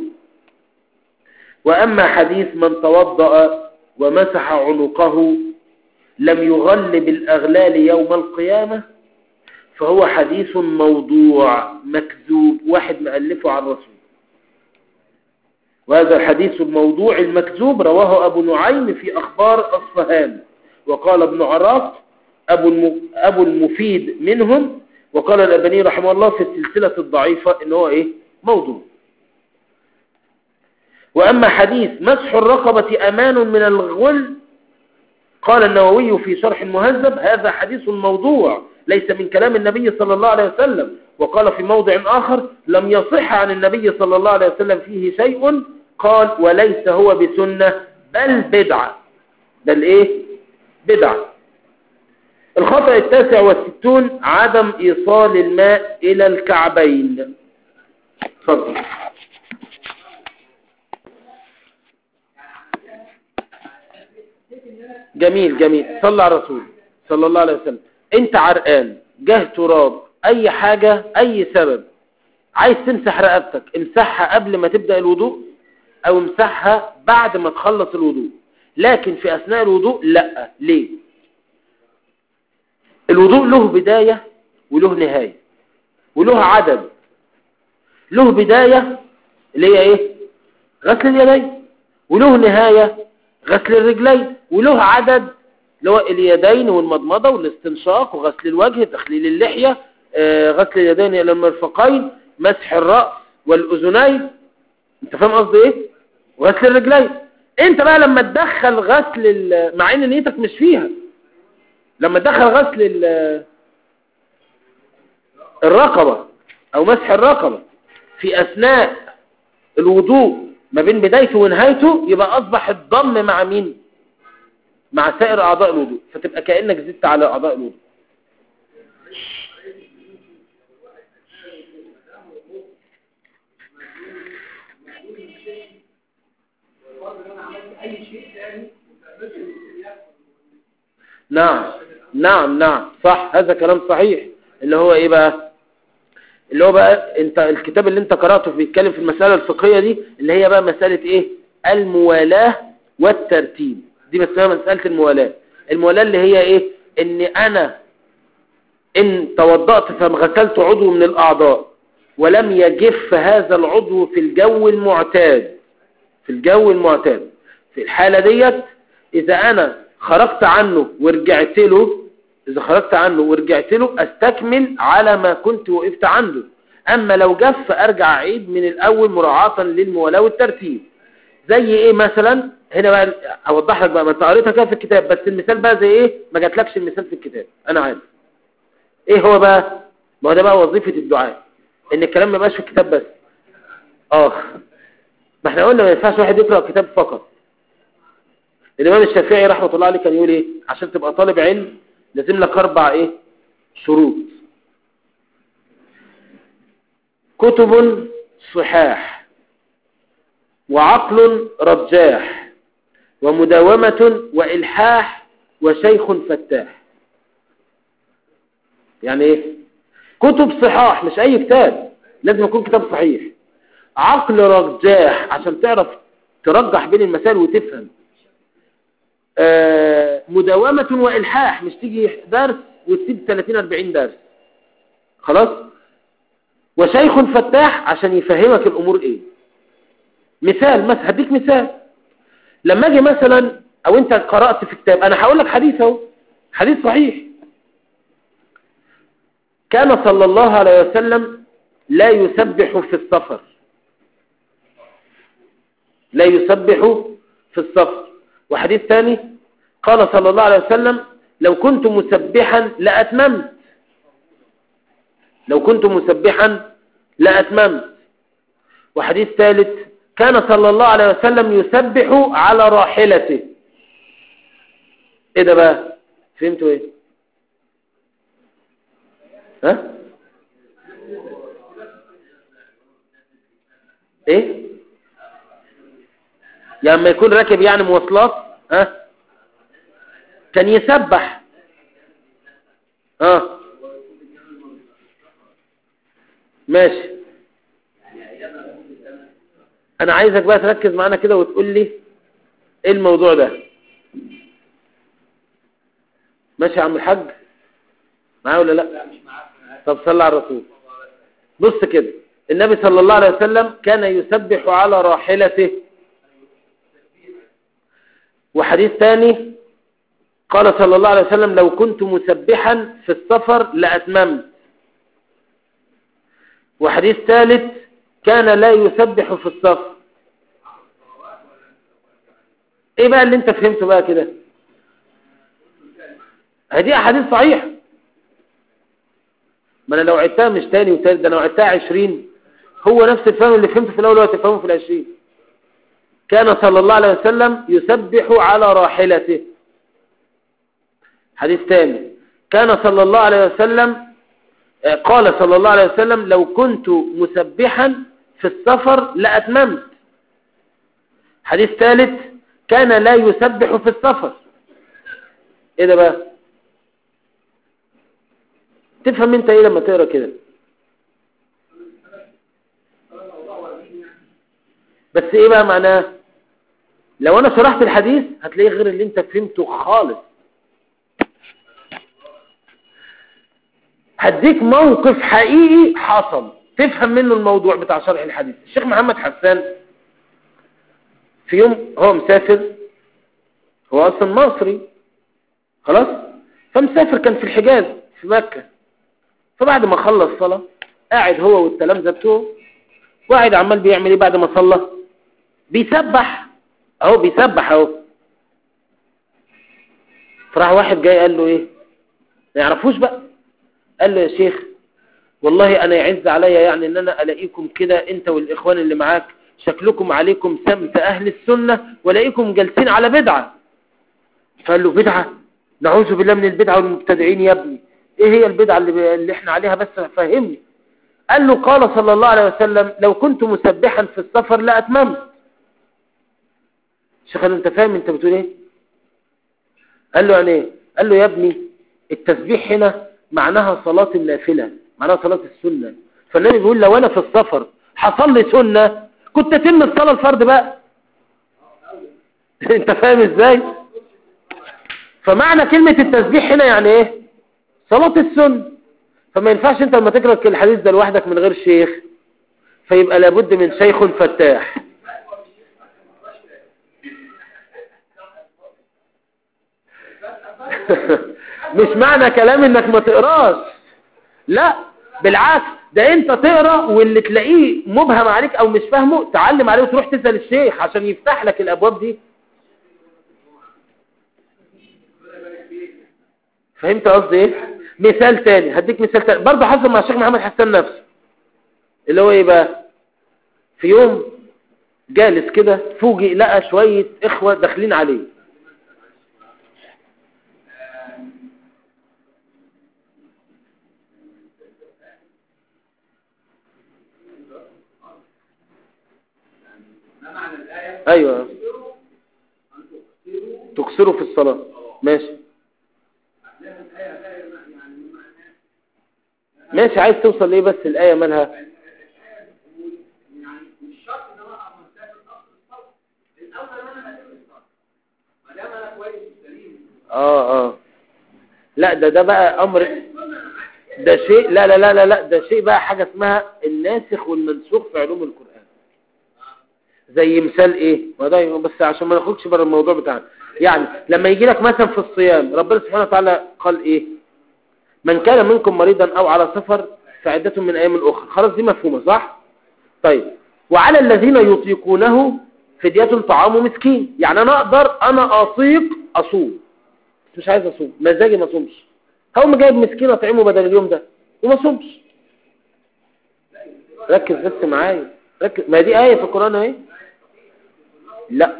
وأما حديث من توضأ ومسح عنقه لم يغلب الأغلال يوم القيامة فهو حديث موضوع مكذوب واحد مألفه عن رسول وهذا الحديث الموضوع المكذوب رواه أبو نعيم في أخبار أصفهان وقال ابن عراق أبو, أبو المفيد منهم وقال الأبني رحمه الله في السلسلة الضعيفة إن هو إيه موضوع وأما حديث مسح الرقبة أمان من الغل قال النووي في شرح المهذب هذا حديث موضوع ليس من كلام النبي صلى الله عليه وسلم وقال في موضع آخر لم يصح عن النبي صلى الله عليه وسلم فيه شيء قال وليس هو بسنة بل بدعة بل ايه بدعة الخطأ التاسع والستون عدم ايصال الماء الى الكعبين تفضل جميل جميل صلى على الرسول صلى الله عليه وسلم انت عرقان جه تراب اي حاجة اي سبب عايز تمسح رقبتك امسحها قبل ما تبدأ الوضوء او امسحها بعد ما تخلص الوضوء لكن في اثناء الوضوء لا ليه الوضوء له بداية وله نهاية وله عدد له بداية اللي هي ايه غسل اليدين وله نهاية غسل الرجلين وله عدد اللي هو اليدين والمضمضة والاستنشاق وغسل الوجه تخليل اللحية آه غسل اليدين الى المرفقين مسح الرأس والأذنين انت فاهم قصدي ايه وغسل الرجلين انت بقى لما تدخل غسل مع ان نيتك مش فيها لما تدخل غسل الرقبة او مسح الرقبة في اثناء الوضوء ما بين بدايته ونهايته يبقى اصبح الضم مع مين مع سائر اعضاء الوضوء فتبقى كأنك زدت على اعضاء الوضوء نعم نعم نعم صح هذا كلام صحيح اللي هو ايه بقى اللي هو بقى انت الكتاب اللي انت قرأته بيتكلم في المسألة الفقهية دي اللي هي بقى مسألة ايه الموالاة والترتيب دي اسمها مسألة الموالاة الموالاة اللي هي ايه ان انا ان توضأت فغسلت عضو من الاعضاء ولم يجف هذا العضو في الجو المعتاد في الجو المعتاد في الحالة ديت إذا أنا خرجت عنه ورجعت له إذا خرجت عنه ورجعت له أستكمل على ما كنت وقفت عنده أما لو جف أرجع أعيد من الأول مراعاة للموالاة والترتيب زي إيه مثلا هنا بقى أوضح لك بقى ما أنت قريتها كده في الكتاب بس المثال بقى زي إيه ما جاتلكش المثال في الكتاب أنا عارف إيه هو بقى ما هو ده بقى وظيفة الدعاء إن الكلام ما يبقاش في الكتاب بس آه ما احنا قلنا ما ينفعش واحد يقرأ كتاب فقط الإمام الشافعي رحمة الله عليه كان يقول إيه عشان تبقى طالب علم لازم لك أربع إيه شروط كتب صحاح وعقل رجاح ومداومة وإلحاح وشيخ فتاح يعني إيه كتب صحاح مش أي كتاب لازم يكون كتاب صحيح عقل رجاح عشان تعرف ترجح بين المسائل وتفهم آه مداومة وإلحاح مش تيجي درس وتسيب 30-40 درس خلاص وشيخ فتاح عشان يفهمك الأمور إيه مثال مثلا هديك مثال لما أجي مثلا أو أنت قرأت في كتاب أنا هقول لك حديث أهو حديث صحيح كان صلى الله عليه وسلم لا يسبح في السفر لا يسبح في السفر وحديث ثاني قال صلى الله عليه وسلم لو كنت مسبحا لأتممت لو كنت مسبحا لأتممت وحديث ثالث كان صلى الله عليه وسلم يسبح على راحلته ايه ده بقى فهمتوا ايه ها ايه يعني لما يكون راكب يعني مواصلات ها كان يسبح ها ماشي انا عايزك بقى تركز معانا كده وتقول لي ايه الموضوع ده ماشي يا عم الحاج معايا ولا لا طب صلى على الرسول بص كده النبي صلى الله عليه وسلم كان يسبح على راحلته وحديث ثاني قال صلى الله عليه وسلم لو كنت مسبحا في السفر لأتممت وحديث ثالث كان لا يسبح في السفر ايه بقى اللي انت فهمته بقى كده هذه احاديث صحيحه ما انا لو عدتها مش تاني وتالت ده انا لو عدتها عشرين هو نفس الفهم اللي فهمته في الاول هو تفهمه في العشرين كان صلى الله عليه وسلم يسبح على راحلته حديث ثاني كان صلى الله عليه وسلم قال صلى الله عليه وسلم لو كنت مسبحا في السفر لأتممت حديث ثالث كان لا يسبح في السفر ايه ده بقى تفهم انت ايه لما تقرا كده بس ايه بقى معناه لو انا شرحت الحديث هتلاقيه غير اللي انت فهمته خالص هديك موقف حقيقي حصل تفهم منه الموضوع بتاع شرح الحديث الشيخ محمد حسان في يوم هو مسافر هو اصلا مصري خلاص فمسافر كان في الحجاز في مكة فبعد ما خلص صلاة قاعد هو والتلامذة بتوعه وقاعد عمال بيعمل ايه بعد ما صلى بيسبح اهو بيسبح اهو فراح واحد جاي قال له ايه ما يعرفوش بقى قال له يا شيخ والله انا يعز عليا يعني ان انا الاقيكم كده انت والاخوان اللي معاك شكلكم عليكم سمت اهل السنة ولاقيكم جالسين على بدعة فقال له بدعة نعوذ بالله من البدعة والمبتدعين يا ابني ايه هي البدعة اللي, اللي احنا عليها بس فهمني قال له قال صلى الله عليه وسلم لو كنت مسبحا في السفر لأتممت شيخ قال له انت فاهم انت بتقول ايه قال له يعني ايه قال له يا ابني التسبيح هنا معناها صلاة النافلة معناها صلاة السنة فالنبي بيقول لو انا في السفر حصل لي سنة كنت اتم الصلاة الفرد بقى انت فاهم ازاي فمعنى كلمة التسبيح هنا يعني ايه صلاة السنة فما ينفعش انت لما تقرأ الحديث ده لوحدك من غير شيخ فيبقى لابد من شيخ فتاح مش معنى كلام انك ما تقراش لا بالعكس ده انت تقرا واللي تلاقيه مبهم عليك او مش فاهمه تعلم عليه وتروح تسال الشيخ عشان يفتح لك الابواب دي فهمت قصدي ايه مثال تاني هديك مثال تاني برضه حصل مع الشيخ محمد حسان نفسه اللي هو ايه بقى في يوم جالس كده فوجئ لقى شوية اخوة داخلين عليه ما معنى الآية ايوه أن تقصروا تكسروا في الصلاة ماشي لها الآية آية يعني من معناها ماشي عايز توصل ليه بس الآية مالها الآية بتقول يعني مش شرط إن أنا أقف مسافة أصل الصلاة الأول إن أنا أتم الصلاة ما دام أنا كويس سليم اه اه لا ده ده بقى امر السنة أنا معاك ده شيء لا لا لا لا لا ده شيء بقى حاجة اسمها الناسخ والمنسوخ في علوم القرآن زي مثال ايه ما ده بس عشان ما نخرجش بره الموضوع بتاعنا يعني لما يجي لك مثلا في الصيام ربنا سبحانه وتعالى قال ايه من كان منكم مريضا او على سفر فعدة من ايام اخرى خلاص دي مفهومة صح طيب وعلى الذين يطيقونه فدية طعام مسكين يعني انا اقدر انا اطيق اصوم بس مش عايز اصوم مزاجي ما اصومش هقوم جايب مسكين اطعمه بدل اليوم ده وما اصومش ركز بس معايا ركز ما دي آية في القرآن اهي لا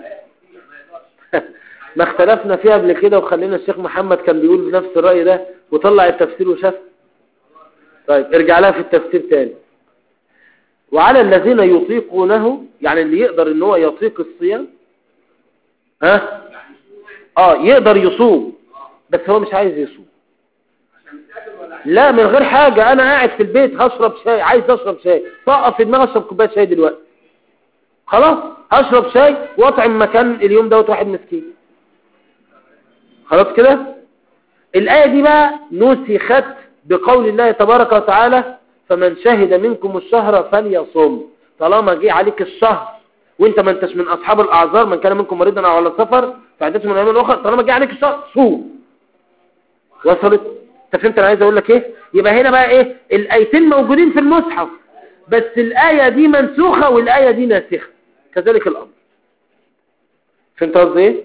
ما اختلفنا فيها قبل كده وخلينا الشيخ محمد كان بيقول نفس الرأي ده وطلع التفسير وشاف طيب ارجع لها في التفسير تاني وعلى الذين يطيقونه يعني اللي يقدر ان هو يطيق الصيام ها اه يقدر يصوم بس هو مش عايز يصوم لا من غير حاجة انا قاعد في البيت هشرب شاي عايز اشرب شاي طقف في دماغي اشرب كوبايه شاي دلوقتي خلاص هشرب شاي واطعم مكان اليوم دوت واحد مسكين خلاص كده الآية دي بقى نسخت بقول الله تبارك وتعالى فمن شهد منكم الشهر فليصم طالما جه عليك الشهر وانت ما انتش من اصحاب الاعذار من كان منكم مريضا او على سفر فعدته من ايام اخرى طالما جه عليك الشهر صوم وصلت انت فهمت انا عايز اقول لك ايه يبقى هنا بقى ايه الايتين موجودين في المصحف بس الايه دي منسوخه والايه دي ناسخه كذلك الامر فهمت قصدي ايه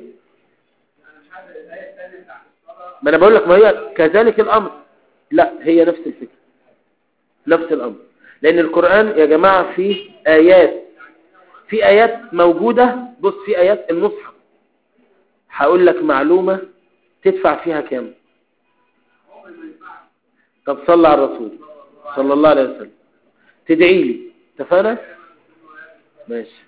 ما انا بقول لك ما هي كذلك الامر لا هي نفس الفكره نفس الامر لان القران يا جماعه فيه ايات في ايات موجوده بص في ايات المصحف هقول لك معلومه تدفع فيها كام طب صلى على الرسول صلى الله عليه وسلم تدعي لي اتفقنا ماشي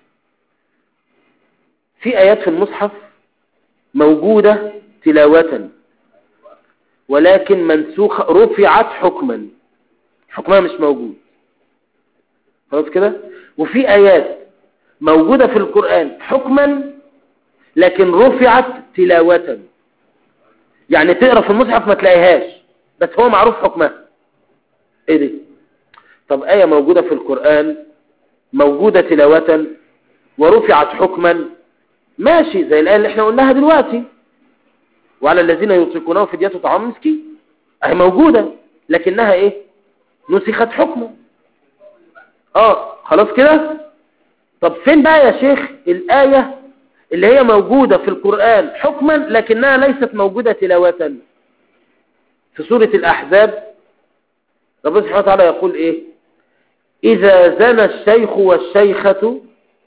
في آيات في المصحف موجودة تلاوة ولكن منسوخة رفعت حكما حكمها مش موجود خلاص كده وفي آيات موجودة في القرآن حكما لكن رفعت تلاوة يعني تقرأ في المصحف ما تلاقيهاش بس هو معروف حكمها ايه دي طب آية موجودة في القرآن موجودة تلاوة ورفعت حكما ماشي زي الآية اللي احنا قلناها دلوقتي وعلى الذين يطلقونه فدية طعام مسكين اهي موجودة لكنها ايه نسخت حكما اه خلاص كده طب فين بقى يا شيخ الآية اللي هي موجودة في القرآن حكما لكنها ليست موجودة تلاوة في سورة الأحزاب ربنا سبحانه وتعالى يقول إيه إذا زنى الشيخ والشيخة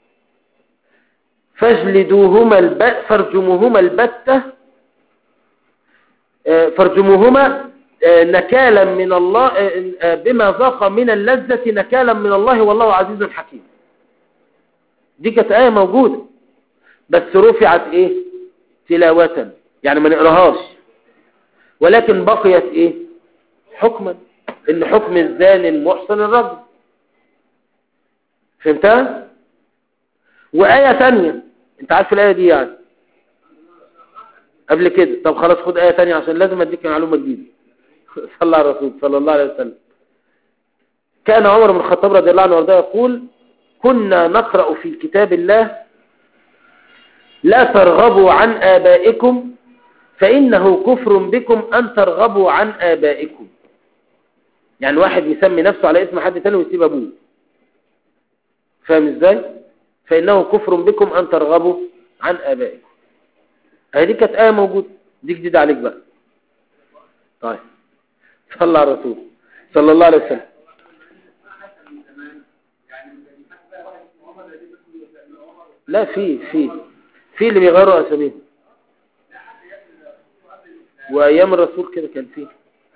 فاجلدوهما الب... فارجموهما البتة آه، فارجموهما آه، نكالا من الله آه، آه، بما ذاق من اللذة نكالا من الله والله عزيز حكيم دي كانت آية موجودة بس رفعت إيه تلاوة يعني ما نقراهاش ولكن بقيت إيه حكما إن حكم الزاني المحسن الرجل فهمتها وآية تانية انت عارف الآية دي يعني قبل كده طب خلاص خد آية تانية عشان لازم اديك معلومة جديدة صلى على الرسول صلى الله عليه وسلم كان عمر بن الخطاب رضي الله عنه وارضاه يقول كنا نقرأ في كتاب الله لا ترغبوا عن آبائكم فإنه كفر بكم أن ترغبوا عن آبائكم يعني واحد يسمي نفسه على اسم حد تاني ويسيب أبوه فاهم ازاي فإنه كفر بكم أن ترغبوا عن آبائكم هذه كانت آية موجودة دي جديدة عليك بقى طيب صلى على الرسول صلى الله عليه وسلم لا في في في اللي بيغيروا أساميهم وأيام الرسول كده كان فيه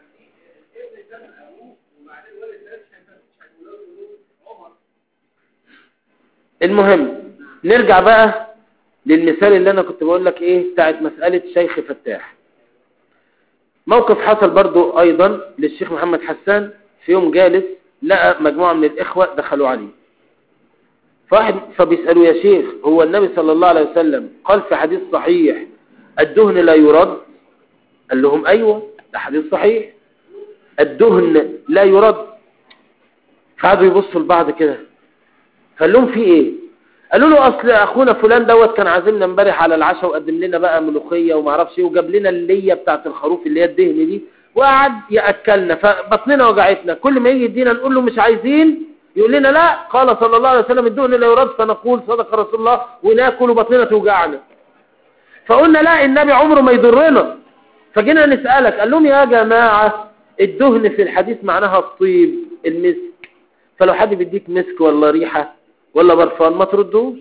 المهم نرجع بقى للمثال اللي انا كنت بقول لك ايه بتاعت مسألة شيخ فتاح موقف حصل برضو ايضا للشيخ محمد حسان في يوم جالس لقى مجموعة من الاخوة دخلوا عليه فواحد فبيسألوا يا شيخ هو النبي صلى الله عليه وسلم قال في حديث صحيح الدهن لا يرد قال لهم ايوه ده حديث صحيح الدهن لا يرد فقعدوا يبصوا لبعض كده قال لهم في ايه قالوا له اصل اخونا فلان دوت كان عازمنا امبارح على العشاء وقدم لنا بقى ملوخيه وما اعرفش ايه وجاب لنا الليه بتاعه الخروف اللي هي الدهن دي وقعد ياكلنا فبطننا وجعتنا كل ما يجي يدينا نقول له مش عايزين يقول لنا لا قال صلى الله عليه وسلم الدهن لا يرد فنقول صدق رسول الله وناكل وبطننا توجعنا فقلنا لا النبي عمره ما يضرنا فجينا نسالك قال لهم يا جماعه الدهن في الحديث معناها الطيب المسك فلو حد بيديك مسك ولا ريحه ولا برفان ما تردوش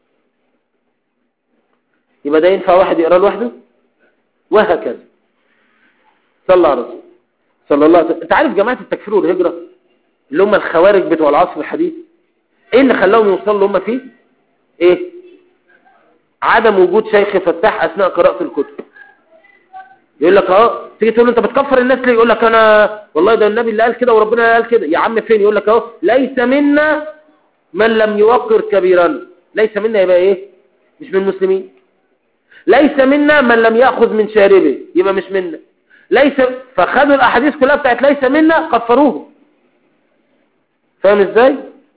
يبقى ده ينفع واحد يقرا لوحده وهكذا صلى على الرسول صلى الله عليه وسلم انت عارف جماعه التكفير والهجره اللي هم الخوارج بتوع العصر الحديث ايه اللي خلاهم يوصلوا اللي هم فيه ايه عدم وجود شيخ فتاح اثناء قراءه الكتب يقول لك اه تيجي تقول له انت بتكفر الناس ليه يقول لك انا والله ده النبي اللي قال كده وربنا اللي قال كده يا عم فين يقول لك اهو ليس منا من لم يوقر كبيرا ليس منا يبقى ايه مش من المسلمين ليس منا من لم يأخذ من شاربه يبقى مش منا ليس فخدوا الاحاديث كلها بتاعت ليس منا كفروه فاهم ازاي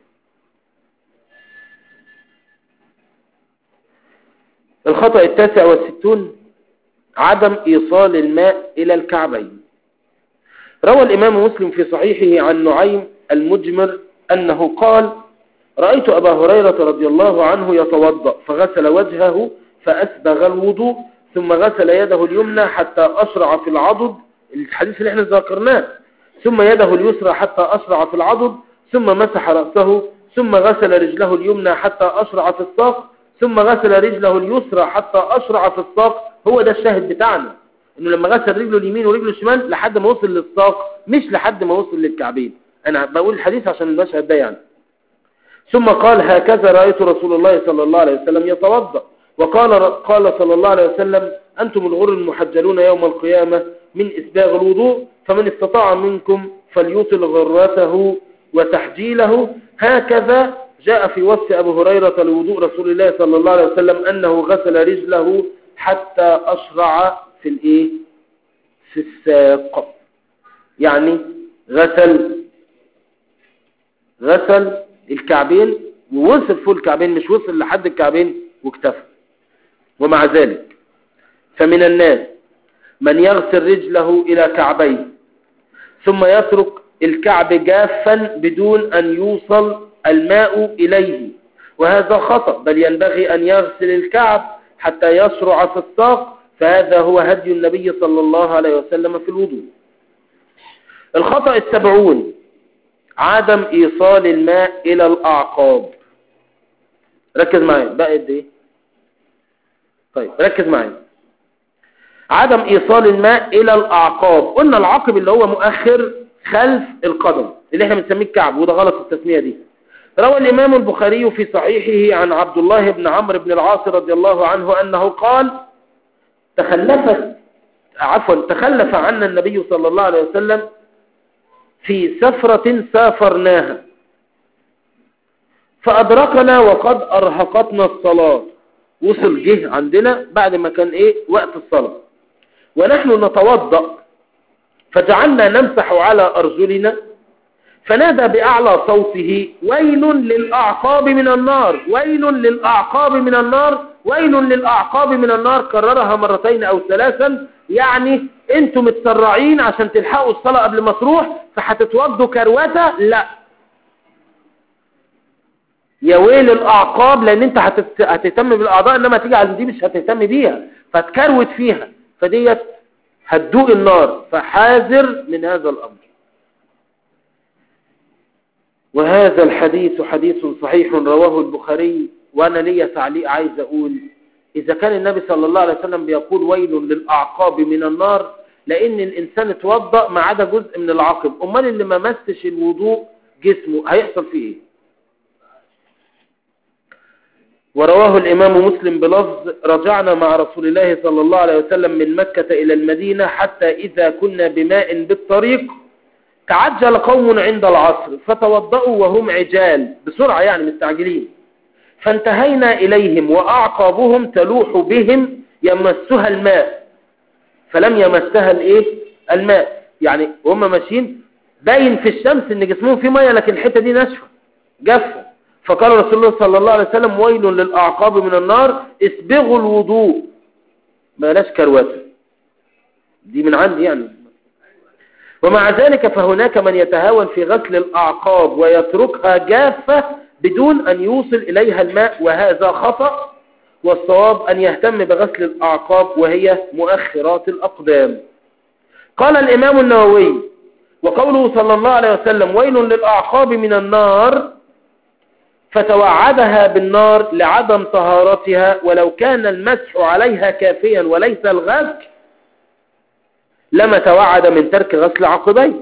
الخطأ التاسع والستون عدم ايصال الماء الى الكعبين روى الامام مسلم في صحيحه عن نعيم المجمر انه قال رأيت أبا هريرة رضي الله عنه يتوضأ فغسل وجهه فأسبغ الوضوء ثم غسل يده اليمنى حتى أشرع في العضد الحديث اللي احنا ذكرناه ثم يده اليسرى حتى أشرع في العضد ثم مسح رأسه ثم غسل رجله اليمنى حتى أشرع في الساق ثم غسل رجله اليسرى حتى أشرع في الساق هو ده الشاهد بتاعنا انه لما غسل رجله اليمين ورجله الشمال لحد ما وصل للساق مش لحد ما وصل للكعبين انا بقول الحديث عشان المشهد ده يعني ثم قال هكذا رأيت رسول الله صلى الله عليه وسلم يتوضأ وقال قال صلى الله عليه وسلم أنتم الغر المحجلون يوم القيامة من إسباغ الوضوء فمن استطاع منكم فليوصل غرته وتحجيله هكذا جاء في وصف أبو هريرة لوضوء رسول الله صلى الله عليه وسلم أنه غسل رجله حتى أشرع في الإيه في الساق يعني غسل غسل الكعبين ووصل فوق الكعبين مش وصل لحد الكعبين واكتفى ومع ذلك فمن الناس من يغسل رجله إلى كعبيه ثم يترك الكعب جافا بدون أن يوصل الماء إليه وهذا خطأ بل ينبغي أن يغسل الكعب حتى يشرع في الساق فهذا هو هدي النبي صلى الله عليه وسلم في الوضوء الخطأ السبعون عدم إيصال الماء إلى الأعقاب ركز معي بقى قد إيه طيب ركز معي عدم إيصال الماء إلى الأعقاب قلنا العقب اللي هو مؤخر خلف القدم اللي احنا بنسميه الكعب وده غلط التسمية دي روى الإمام البخاري في صحيحه عن عبد الله بن عمرو بن العاص رضي الله عنه أنه قال تخلفت عفوا تخلف عنا النبي صلى الله عليه وسلم في سفرة سافرناها فأدركنا وقد أرهقتنا الصلاة وصل جه عندنا بعد ما كان إيه وقت الصلاة ونحن نتوضأ فجعلنا نمسح على أرجلنا فنادى بأعلى صوته ويل للأعقاب من النار ويل للأعقاب من النار ويل للأعقاب من النار كررها مرتين أو ثلاثا يعني انتم متسرعين عشان تلحقوا الصلاة قبل ما تروح فهتتوضوا كروته لا يا ويل الأعقاب لأن انت هتت- هتهتم بالأعضاء انما تيجي على دي مش هتهتم بيها فتكروت فيها فديت هتدوق النار فحاذر من هذا الأمر وهذا الحديث حديث صحيح رواه البخاري وأنا لي تعليق عايز أقول إذا كان النبي صلى الله عليه وسلم بيقول ويل للأعقاب من النار لأن الإنسان اتوضأ ما عدا جزء من العقب أمال اللي ما مسش الوضوء جسمه هيحصل فيه إيه ورواه الإمام مسلم بلفظ رجعنا مع رسول الله صلى الله عليه وسلم من مكة إلى المدينة حتى إذا كنا بماء بالطريق تعجل قوم عند العصر فتوضأوا وهم عجال بسرعة يعني مستعجلين فانتهينا إليهم وأعقابهم تلوح بهم يمسها الماء فلم يمسها الايه الماء يعني وهم ماشيين باين في الشمس ان جسمهم فيه ميه لكن الحته دي ناشفه جافه فقال رسول الله صلى الله عليه وسلم ويل للاعقاب من النار اسبغوا الوضوء بلاش كروته دي من عندي يعني ومع ذلك فهناك من يتهاون في غسل الأعقاب ويتركها جافة بدون أن يوصل إليها الماء وهذا خطأ والصواب أن يهتم بغسل الأعقاب وهي مؤخرات الأقدام قال الإمام النووي وقوله صلى الله عليه وسلم ويل للأعقاب من النار فتوعدها بالنار لعدم طهارتها ولو كان المسح عليها كافيا وليس الغسل لما توعد من ترك غسل عقبيه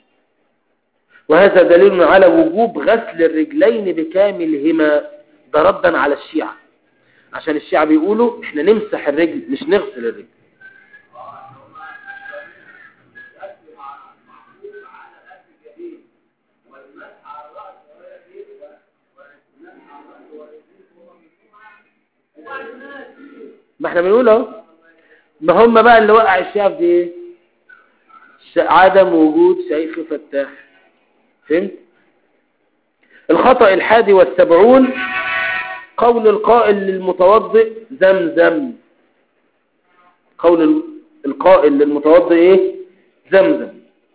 وهذا دليل على وجوب غسل الرجلين بكاملهما ده ردا على الشيعة عشان الشيعة بيقولوا احنا نمسح الرجل مش نغسل الرجل ما احنا بنقول اهو ما هم بقى اللي وقع الشيعة في دي ايه ش- عدم وجود شيخ فتاح فهمت الخطأ الحادي والسبعون قول القائل للمتوضئ زمزم قول ال- القائل للمتوضئ ايه زمزم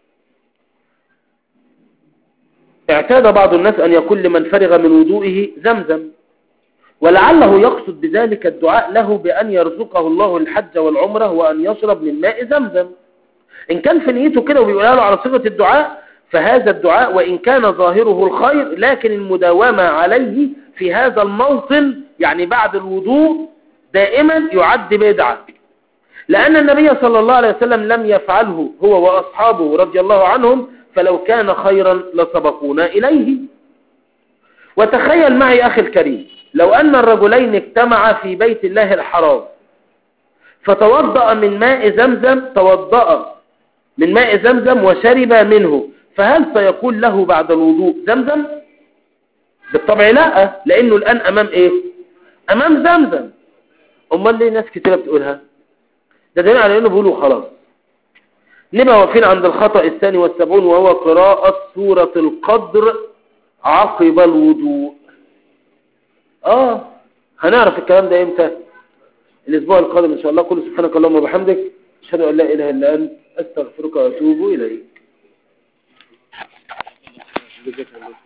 اعتاد بعض الناس ان يقول لمن فرغ من وضوئه زمزم ولعله يقصد بذلك الدعاء له بأن يرزقه الله الحج والعمرة وأن يشرب من ماء زمزم إن كان في نيته كده وبيقولها له على صيغة الدعاء فهذا الدعاء وإن كان ظاهره الخير لكن المداومة عليه في هذا الموطن يعني بعد الوضوء دائما يعد بدعة لأن النبي صلى الله عليه وسلم لم يفعله هو وأصحابه رضي الله عنهم فلو كان خيرا لسبقونا إليه وتخيل معي أخي الكريم لو أن الرجلين اجتمعا في بيت الله الحرام فتوضأ من ماء زمزم توضأ من ماء زمزم وشرب منه فهل سيقول له بعد الوضوء زمزم بالطبع لا لأنه الآن أمام إيه أمام زمزم أمال ليه ناس كتيرة بتقولها ده دليل على أنه بيقولوا خلاص نبقى واقفين عند الخطأ الثاني والسبعون وهو قراءة سورة القدر عقب الوضوء اه هنعرف الكلام ده امتى الاسبوع القادم ان شاء الله كل سبحانك اللهم وبحمدك اشهد ان لا اله الا انت استغفرك واتوب اليك